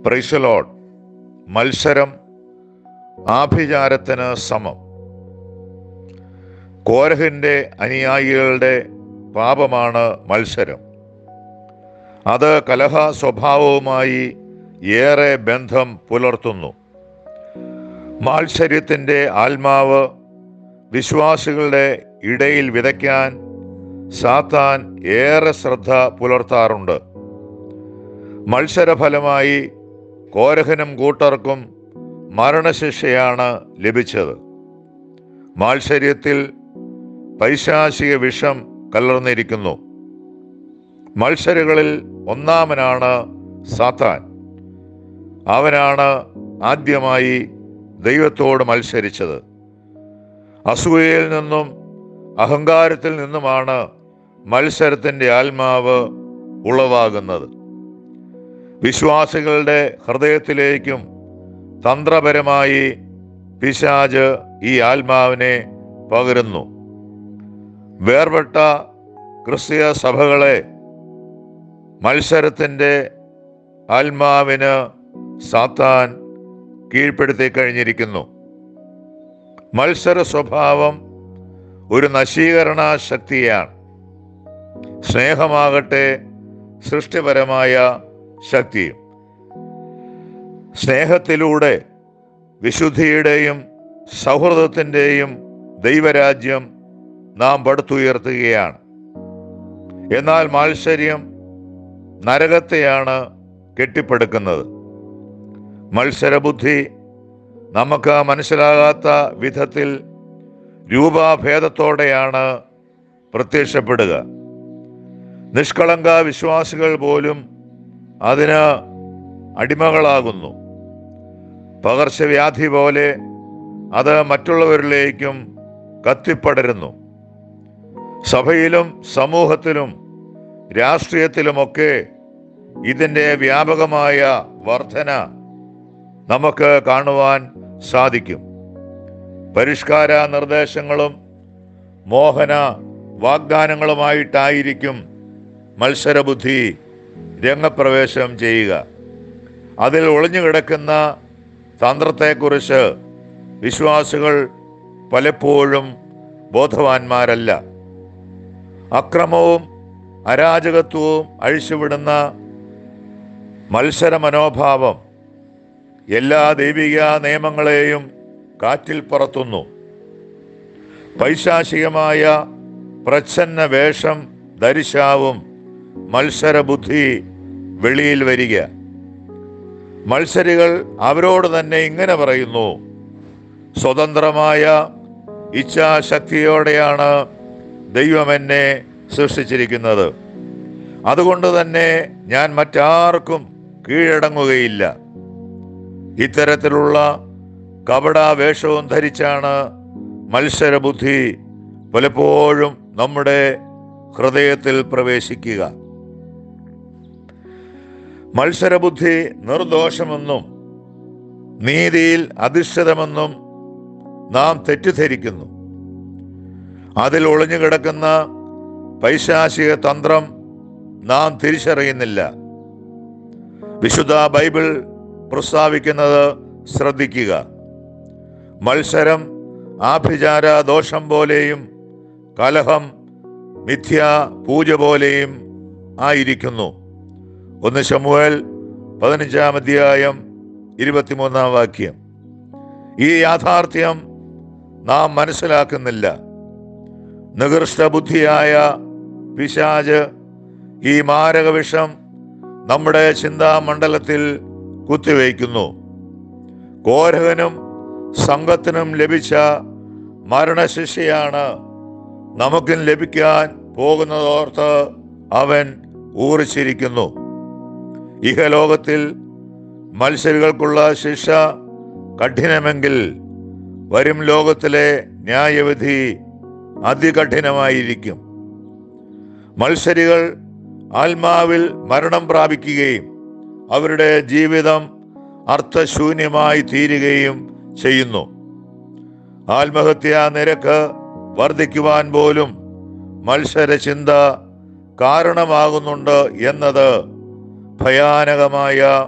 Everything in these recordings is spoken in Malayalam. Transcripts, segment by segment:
പ്രൈസലോഡ് മത്സരം ആഭിചാരത്തിന് സമം കോരഹിന്റെ അനുയായികളുടെ പാപമാണ് മത്സരം അത് കലഹ സ്വഭാവവുമായി ഏറെ ബന്ധം പുലർത്തുന്നു മാത്സര്യത്തിൻ്റെ ആത്മാവ് വിശ്വാസികളുടെ ഇടയിൽ വിതയ്ക്കാൻ സാത്താൻ ഏറെ ശ്രദ്ധ പുലർത്താറുണ്ട് മത്സരഫലമായി കോരഹനും കൂട്ടർക്കും മരണശിക്ഷയാണ് ലഭിച്ചത് മാത്സര്യത്തിൽ പൈശാചിക വിഷം കലർന്നിരിക്കുന്നു മത്സരകളിൽ ഒന്നാമനാണ് സാത്താൻ അവനാണ് ആദ്യമായി ദൈവത്തോട് മത്സരിച്ചത് അസൂയയിൽ നിന്നും അഹങ്കാരത്തിൽ നിന്നുമാണ് മത്സരത്തിൻ്റെ ആത്മാവ് ഉളവാകുന്നത് വിശ്വാസികളുടെ ഹൃദയത്തിലേക്കും തന്ത്രപരമായി പിശാജ് ഈ ആത്മാവിനെ പകരുന്നു വേർപെട്ട ക്രിസ്തീയ സഭകളെ മത്സരത്തിൻ്റെ ആത്മാവിന് സാത്താൻ കീഴ്പ്പെടുത്തി കഴിഞ്ഞിരിക്കുന്നു മത്സര സ്വഭാവം ഒരു നശീകരണ ശക്തിയാണ് സ്നേഹമാകട്ടെ സൃഷ്ടിപരമായ ശക്തിയും സ്നേഹത്തിലൂടെ വിശുദ്ധിയുടെയും സൗഹൃദത്തിൻ്റെയും ദൈവരാജ്യം നാം പടുത്തുയർത്തുകയാണ് എന്നാൽ മാത്സര്യം നരകത്തെയാണ് കെട്ടിപ്പടുക്കുന്നത് മത്സരബുദ്ധി നമുക്ക് മനസ്സിലാകാത്ത വിധത്തിൽ രൂപാഭേദത്തോടെയാണ് പ്രത്യക്ഷപ്പെടുക നിഷ്കളങ്ക വിശ്വാസികൾ പോലും അതിന് അടിമകളാകുന്നു പകർച്ചവ്യാധി പോലെ അത് മറ്റുള്ളവരിലേക്കും കത്തിപ്പടരുന്നു സഭയിലും സമൂഹത്തിലും രാഷ്ട്രീയത്തിലുമൊക്കെ ഇതിൻ്റെ വ്യാപകമായ വർധന നമുക്ക് കാണുവാൻ സാധിക്കും പരിഷ്കാര നിർദ്ദേശങ്ങളും മോഹന വാഗ്ദാനങ്ങളുമായിട്ടായിരിക്കും മത്സരബുദ്ധി രംഗപ്രവേശം ചെയ്യുക അതിൽ ഒളിഞ്ഞു കിടക്കുന്ന തന്ത്രത്തെക്കുറിച്ച് വിശ്വാസികൾ പലപ്പോഴും ബോധവാന്മാരല്ല അക്രമവും അരാജകത്വവും അഴിച്ചുവിടുന്ന മത്സര മനോഭാവം എല്ലാ ദൈവിക നിയമങ്ങളെയും കാറ്റിൽ പറത്തുന്നു പൈശാചികമായ പ്രച്ഛന്ന വേഷം ധരിച്ചാവും മത്സരബുദ്ധി വെളിയിൽ വരിക മത്സരികൾ അവരോട് തന്നെ ഇങ്ങനെ പറയുന്നു സ്വതന്ത്രമായ ഇച്ഛാശക്തിയോടെയാണ് ദൈവം എന്നെ സൃഷ്ടിച്ചിരിക്കുന്നത് അതുകൊണ്ട് തന്നെ ഞാൻ മറ്റാർക്കും കീഴടങ്ങുകയില്ല ഇത്തരത്തിലുള്ള കപടാവേഷവും ധരിച്ചാണ് മത്സരബുദ്ധി പലപ്പോഴും നമ്മുടെ ഹൃദയത്തിൽ പ്രവേശിക്കുക മത്സരബുദ്ധി നിർദോഷമെന്നും നീതിയിൽ അധിഷ്ഠിതമെന്നും നാം തെറ്റിദ്ധരിക്കുന്നു അതിൽ ഒളിഞ്ഞു കിടക്കുന്ന പൈശാചിക തന്ത്രം നാം തിരിച്ചറിയുന്നില്ല വിശുദ്ധ ബൈബിൾ പ്രസ്താവിക്കുന്നത് ശ്രദ്ധിക്കുക മത്സരം ആഭിചാര ദോഷം പോലെയും കലഹം മിഥ്യാ പൂജ പോലെയും ആയിരിക്കുന്നു ഒന്ന് ശമുവേൽ പതിനഞ്ചാം അധ്യായം ഇരുപത്തിമൂന്നാം വാക്യം ഈ യാഥാർത്ഥ്യം നാം മനസ്സിലാക്കുന്നില്ല നികൃഷ്ട ബുദ്ധിയായ പിശാജ് ഈ മാരകവിഷം നമ്മുടെ ചിന്താമണ്ഡലത്തിൽ കുത്തിവയ്ക്കുന്നു കോരകനും സംഘത്തിനും ലഭിച്ച മരണശിക്ഷയാണ് നമുക്കും ലഭിക്കാൻ പോകുന്നതോർത്ത് അവൻ ഊറിച്ചിരിക്കുന്നു ഇഹലോകത്തിൽ മത്സരികൾക്കുള്ള ശിക്ഷ കഠിനമെങ്കിൽ വരും ലോകത്തിലെ ന്യായവിധി അതികഠിനമായിരിക്കും മത്സരികൾ ആത്മാവിൽ മരണം പ്രാപിക്കുകയും അവരുടെ ജീവിതം അർത്ഥശൂന്യമായി തീരുകയും ചെയ്യുന്നു ആത്മഹത്യാ നിരക്ക് വർദ്ധിക്കുവാൻ പോലും മത്സരചിന്ത കാരണമാകുന്നുണ്ട് എന്നത് ഭയാനകമായ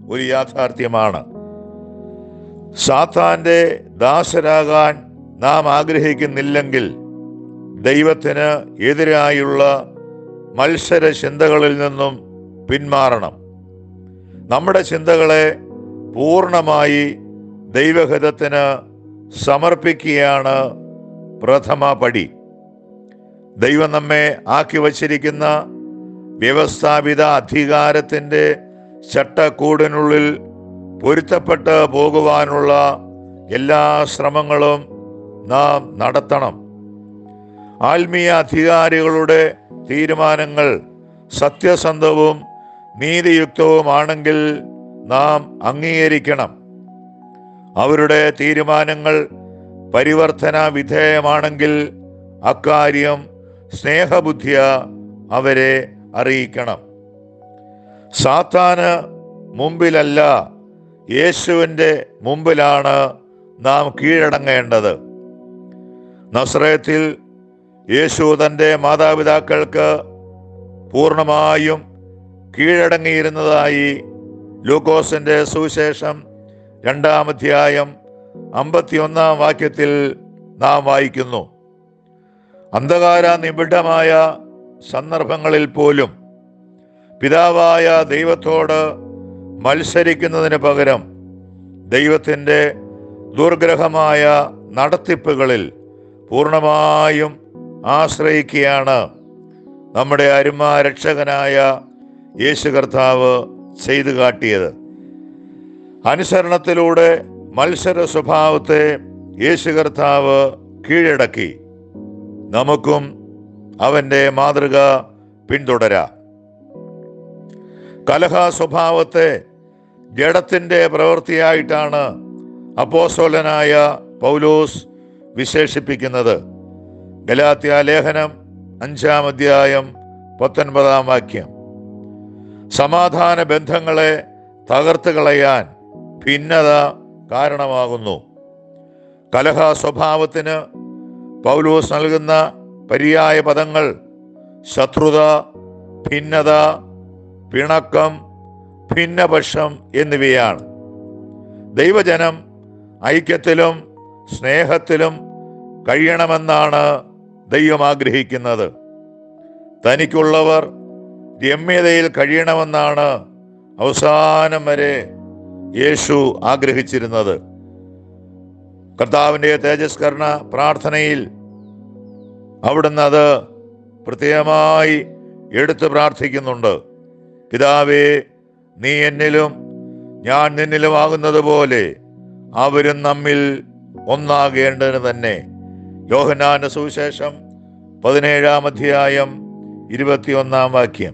ഒരു യാഥാർത്ഥ്യമാണ് സാത്താന്റെ ദാസരാകാൻ നാം ആഗ്രഹിക്കുന്നില്ലെങ്കിൽ ദൈവത്തിന് എതിരായുള്ള മത്സര ചിന്തകളിൽ നിന്നും പിന്മാറണം നമ്മുടെ ചിന്തകളെ പൂർണ്ണമായി ദൈവഹിതത്തിന് സമർപ്പിക്കുകയാണ് പ്രഥമ പടി ദൈവം നമ്മെ ആക്കി വച്ചിരിക്കുന്ന വ്യവസ്ഥാപിത അധികാരത്തിൻ്റെ ചട്ടക്കൂടിനുള്ളിൽ പൊരുത്തപ്പെട്ട് പോകുവാനുള്ള എല്ലാ ശ്രമങ്ങളും നാം നടത്തണം ആത്മീയ അധികാരികളുടെ തീരുമാനങ്ങൾ സത്യസന്ധവും നീതിയുക്തവുമാണെങ്കിൽ നാം അംഗീകരിക്കണം അവരുടെ തീരുമാനങ്ങൾ പരിവർത്തന വിധേയമാണെങ്കിൽ അക്കാര്യം സ്നേഹബുദ്ധിയ അവരെ അറിയിക്കണം സാത്താന് മുമ്പിലല്ല യേശുവിൻ്റെ മുമ്പിലാണ് നാം കീഴടങ്ങേണ്ടത് നസ്രയത്തിൽ യേശു തൻ്റെ മാതാപിതാക്കൾക്ക് പൂർണ്ണമായും കീഴടങ്ങിയിരുന്നതായി ലൂക്കോസിന്റെ സുവിശേഷം രണ്ടാം അധ്യായം അമ്പത്തിയൊന്നാം വാക്യത്തിൽ നാം വായിക്കുന്നു അന്ധകാര നിബിഡമായ സന്ദർഭങ്ങളിൽ പോലും പിതാവായ ദൈവത്തോട് മത്സരിക്കുന്നതിന് പകരം ദൈവത്തിൻ്റെ ദുർഗ്രഹമായ നടത്തിപ്പുകളിൽ പൂർണ്ണമായും ആശ്രയിക്കുകയാണ് നമ്മുടെ അരുമ രക്ഷകനായ യേശു കർത്താവ് ചെയ്തു കാട്ടിയത് അനുസരണത്തിലൂടെ മത്സര സ്വഭാവത്തെ യേശു കർത്താവ് കീഴടക്കി നമുക്കും അവൻ്റെ മാതൃക പിന്തുടരാം കലഹ സ്വഭാവത്തെ ജഡത്തിൻ്റെ പ്രവൃത്തിയായിട്ടാണ് അപ്പോസ്തലനായ പൗലോസ് വിശേഷിപ്പിക്കുന്നത് ഗലാത്യ ലേഖനം അഞ്ചാം അധ്യായം പത്തൊൻപതാം വാക്യം സമാധാന ബന്ധങ്ങളെ തകർത്ത് കളയാൻ ഭിന്നത കാരണമാകുന്നു കലഹ സ്വഭാവത്തിന് പൗലോസ് നൽകുന്ന പര്യായ പദങ്ങൾ ശത്രുത ഭിന്നത പിണക്കം ഭിന്നപക്ഷം എന്നിവയാണ് ദൈവജനം ഐക്യത്തിലും സ്നേഹത്തിലും കഴിയണമെന്നാണ് ദൈവം ആഗ്രഹിക്കുന്നത് തനിക്കുള്ളവർ രമ്യതയിൽ കഴിയണമെന്നാണ് അവസാനം വരെ യേശു ആഗ്രഹിച്ചിരുന്നത് കർത്താവിൻ്റെ തേജസ്കരണ പ്രാർത്ഥനയിൽ അവിടുന്ന് അത് പ്രത്യേകമായി എടുത്തു പ്രാർത്ഥിക്കുന്നുണ്ട് പിതാവേ നീ എന്നിലും ഞാൻ നിന്നിലുമാകുന്നത് പോലെ അവരും നമ്മിൽ ഒന്നാകേണ്ടതിന് തന്നെ യോഹനാന്റെ സുവിശേഷം പതിനേഴാം അധ്യായം ഇരുപത്തിയൊന്നാം വാക്യം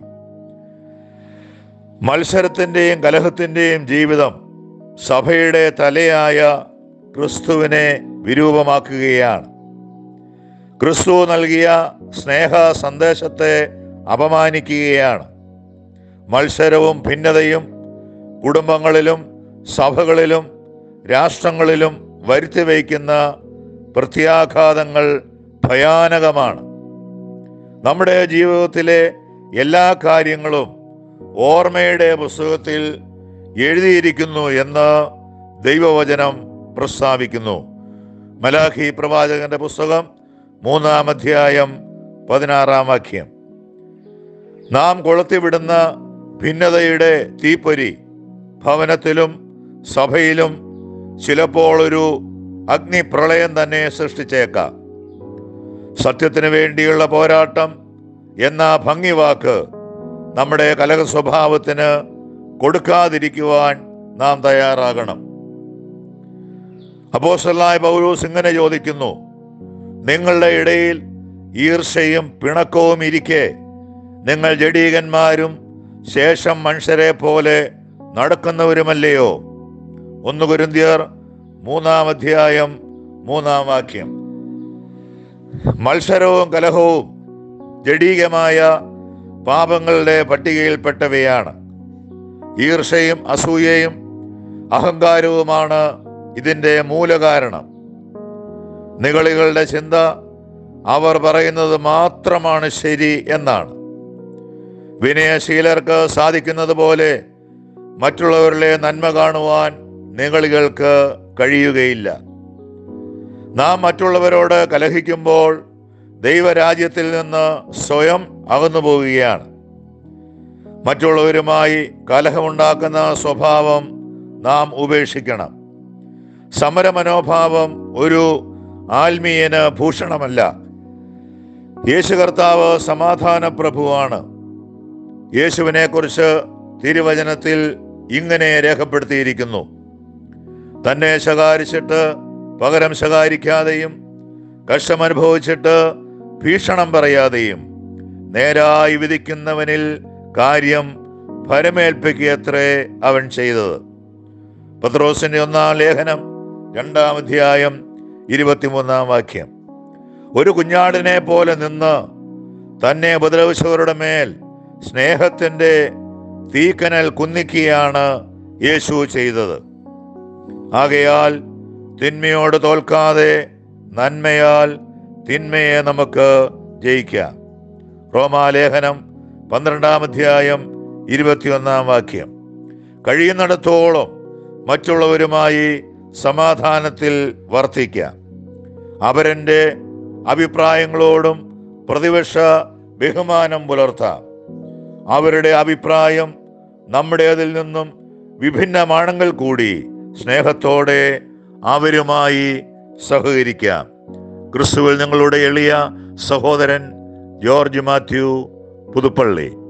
മത്സരത്തിൻ്റെയും കലഹത്തിൻ്റെയും ജീവിതം സഭയുടെ തലയായ ക്രിസ്തുവിനെ വിരൂപമാക്കുകയാണ് ക്രിസ്തു നൽകിയ സ്നേഹ സന്ദേശത്തെ അപമാനിക്കുകയാണ് മത്സരവും ഭിന്നതയും കുടുംബങ്ങളിലും സഭകളിലും രാഷ്ട്രങ്ങളിലും വരുത്തി വയ്ക്കുന്ന പ്രത്യാഘാതങ്ങൾ ഭയാനകമാണ് നമ്മുടെ ജീവിതത്തിലെ എല്ലാ കാര്യങ്ങളും ഓർമ്മയുടെ പുസ്തകത്തിൽ എഴുതിയിരിക്കുന്നു എന്ന് ദൈവവചനം പ്രസ്താവിക്കുന്നു മലാഖി പ്രവാചകന്റെ പുസ്തകം മൂന്നാം അധ്യായം പതിനാറാം വാക്യം നാം കൊളുത്തിവിടുന്ന ഭിന്നതയുടെ തീപ്പൊരി ഭവനത്തിലും സഭയിലും ചിലപ്പോൾ ഒരു അഗ്നിപ്രളയം തന്നെ സൃഷ്ടിച്ചേക്കാം സത്യത്തിന് വേണ്ടിയുള്ള പോരാട്ടം എന്ന ഭംഗിവാക്ക് നമ്മുടെ കലക സ്വഭാവത്തിന് കൊടുക്കാതിരിക്കുവാൻ നാം തയ്യാറാകണം അപ്പോസ്റ്റലായ പൗലോസ് ഇങ്ങനെ ചോദിക്കുന്നു നിങ്ങളുടെ ഇടയിൽ ഈർഷയും പിണക്കവും ഇരിക്കെ നിങ്ങൾ ജഡീകന്മാരും ശേഷം മനുഷ്യരെ പോലെ നടക്കുന്നവരുമല്ലയോ ഒന്ന് കുരുന്തിയർ മൂന്നാം അധ്യായം മൂന്നാം വാക്യം മത്സരവും കലഹവും ജഡീകമായ പാപങ്ങളുടെ പട്ടികയിൽപ്പെട്ടവയാണ് ഈർഷയും അസൂയയും അഹങ്കാരവുമാണ് ഇതിൻ്റെ മൂലകാരണം നികളികളുടെ ചിന്ത അവർ പറയുന്നത് മാത്രമാണ് ശരി എന്നാണ് വിനയശീലർക്ക് സാധിക്കുന്നത് പോലെ മറ്റുള്ളവരിലെ നന്മ കാണുവാൻ നിങ്ങളികൾക്ക് കഴിയുകയില്ല നാം മറ്റുള്ളവരോട് കലഹിക്കുമ്പോൾ ദൈവരാജ്യത്തിൽ നിന്ന് സ്വയം അകന്നു പോവുകയാണ് മറ്റുള്ളവരുമായി കലഹമുണ്ടാക്കുന്ന സ്വഭാവം നാം ഉപേക്ഷിക്കണം സമരമനോഭാവം ഒരു ആത്മീയന് ഭൂഷണമല്ല യേശു കർത്താവ് സമാധാന പ്രഭുവാണ് യേശുവിനെ കുറിച്ച് തിരുവചനത്തിൽ ഇങ്ങനെ രേഖപ്പെടുത്തിയിരിക്കുന്നു തന്നെ ശകാരിച്ചിട്ട് പകരം ശകാരിക്കാതെയും കഷ്ടമനുഭവിച്ചിട്ട് ഭീഷണം പറയാതെയും നേരായി വിധിക്കുന്നവനിൽ കാര്യം ഫലമേൽപ്പിക്കുകയത്രേ അവൻ ചെയ്തത് പത്രോസിന്റെ ഒന്നാം ലേഖനം രണ്ടാം അധ്യായം ഇരുപത്തിമൂന്നാം വാക്യം ഒരു കുഞ്ഞാടിനെ പോലെ നിന്ന് തന്നെ ഉപദ്രവിച്ചവരുടെ മേൽ സ്നേഹത്തിന്റെ തീക്കനൽ കുന്നിക്കുകയാണ് യേശു ചെയ്തത് ആകയാൽ തിന്മയോട് തോൽക്കാതെ നന്മയാൽ തിന്മയെ നമുക്ക് ജയിക്കാം റോമാലേഖനം പന്ത്രണ്ടാം അധ്യായം ഇരുപത്തിയൊന്നാം വാക്യം കഴിയുന്നിടത്തോളം മറ്റുള്ളവരുമായി സമാധാനത്തിൽ വർത്തിക്കാം അവരൻ്റെ അഭിപ്രായങ്ങളോടും പ്രതിപക്ഷ ബഹുമാനം പുലർത്താം അവരുടെ അഭിപ്രായം നമ്മുടേതിൽ നിന്നും വിഭിന്നമാണെങ്കിൽ കൂടി സ്നേഹത്തോടെ അവരുമായി സഹകരിക്കാം ക്രിസ്തുവിൽ നിങ്ങളുടെ എളിയ സഹോദരൻ ജോർജ് മാത്യു പുതുപ്പള്ളി